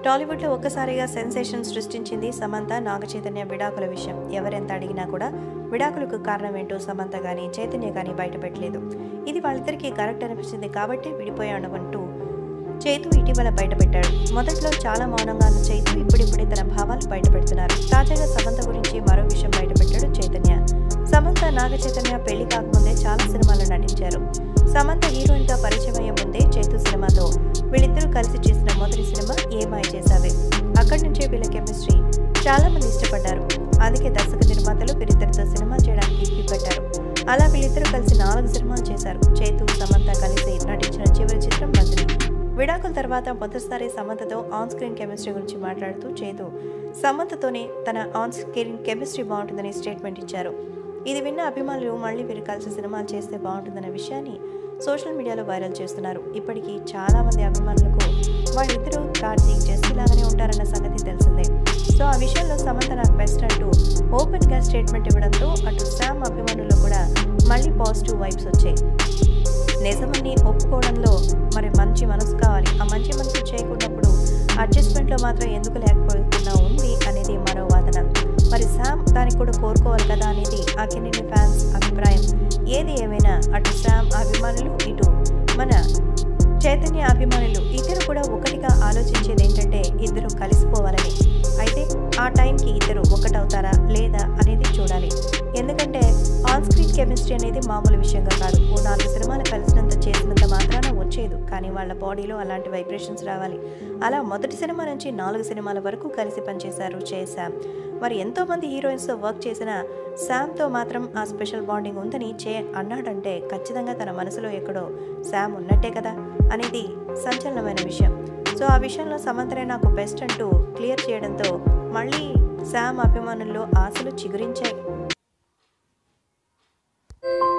టాలీవుడ్లో ఒక్కసారిగా సెన్సేషన్ సృష్టించింది సమంత నాగచైతన్య విడాకుల విషయం ఎవరెంత అడిగినా కూడా విడాకులకు కారణం ఏంటో సమంత కానీ చైతన్య కానీ బయటపెట్టలేదు ఇది వాళ్ళిద్దరికీ కరెక్ట్ అనిపించింది కాబట్టి విడిపోయాడమంటూ చైతు ఇటీవల బయటపెట్టాడు మొదట్లో చాలా మౌనంగా ఉన్న చైతు ఇప్పుడిప్పుడే తన భావాలు బయటపెడుతున్నారు తాజాగా సమంత గురించి మరో విషయం బయటపెట్టాడు చైతన్య సమంత నాగ చైతన్య పెళ్లి కాకముందే చాలా సినిమాల్లో నటించారు సమంత హీరోయిన్ గా పరిచయం అయ్యే ముందే చైతు సినిమాతో వీళ్ళిద్దరూ కలిసి చేసిన మొదటి సినిమా ఏమాయ చేసావే అక్కడి నుంచే వీళ్ళ కెమిస్ట్రీ చాలా మంది ఇష్టపడ్డారు అందుకే దర్శక నిర్మాతలు వీరిద్దరితో సినిమా చేయడానికి ఇష్టపడ్డారు అలా వీళ్ళిద్దరూ కలిసి నాలుగు సినిమాలు చేశారు చైతు సమంత కలిసి నటించిన చివరి చిత్రం బద్రి విడాకుల తర్వాత మొదటిసారి సమంతతో ఆన్ స్క్రీన్ కెమిస్ట్రీ గురించి మాట్లాడుతూ చేతు సమంతతోనే తన ఆన్ స్క్రీన్ కెమిస్ట్రీ బాగుంటుందని స్టేట్మెంట్ ఇచ్చారు ఇది విన్న అభిమానులు మళ్ళీ వీరు కలిసి సినిమాలు చేస్తే బాగుంటుందన్న విషయాన్ని సోషల్ మీడియాలో వైరల్ చేస్తున్నారు ఇప్పటికీ చాలా మంది అభిమానులకు వాళ్ళిద్దరూ కార్తీక్ జెస్సీ లాగానే ఉంటారన్న సంగతి తెలిసిందే సో ఆ విషయంలో సమంత నాకు బెస్ట్ అంటూ ఓపెన్గా స్టేట్మెంట్ ఇవ్వడంతో అటు శామ్ అభిమానుల్లో కూడా మళ్ళీ పాజిటివ్ వైబ్స్ వచ్చాయి నిజమని ఒప్పుకోవడంలో మరి మంచి మనసు కావాలి ఆ మంచి మనసు చేయకున్నప్పుడు అడ్జస్ట్మెంట్లో మాత్రం ఎందుకు లేకపోకుండా ఉంది అనేది మరో వాదన మరి శామ్ దానికి కూడా కోరుకోవాలి కదా అనేది ఆ కిన్నెని ఫ్యాన్స్ అభిప్రాయం ఏది ఏమైనా అటు శామ్ అభిమానులు ఇటు మన చైతన్య అభిమానులు ఇద్దరు కూడా ఒకటిగా ఆలోచించేది ఏంటంటే ఇద్దరు కలిసిపోవాలని అయితే ఆ టైంకి ఇద్దరు ఒకటవుతారా లేదా అనేది చూడాలి ఎందుకంటే ఆన్ స్క్రీన్ కెమిస్ట్రీ అనేది మామూలు విషయంగా కాదు ఓ నాలుగు సినిమాలు కలిసినంత చేసినంత మాత్రాన వచ్చేది కానీ వాళ్ళ బాడీలో అలాంటి వైబ్రేషన్స్ రావాలి అలా మొదటి సినిమా నుంచి నాలుగు సినిమాల వరకు కలిసి పనిచేశారు చేశాం మరి ఎంతోమంది హీరోయిన్స్తో వర్క్ చేసిన శామ్తో మాత్రం ఆ స్పెషల్ బాండింగ్ ఉందని చే అన్నాడంటే ఖచ్చితంగా తన మనసులో ఎక్కడో శామ్ ఉన్నట్టే కదా అనేది సంచలనమైన విషయం సో ఆ విషయంలో సమంతనే నాకు బెస్ట్ అంటూ క్లియర్ చేయడంతో మళ్ళీ శామ్ అభిమానుల్లో ఆశలు చిగురించాయి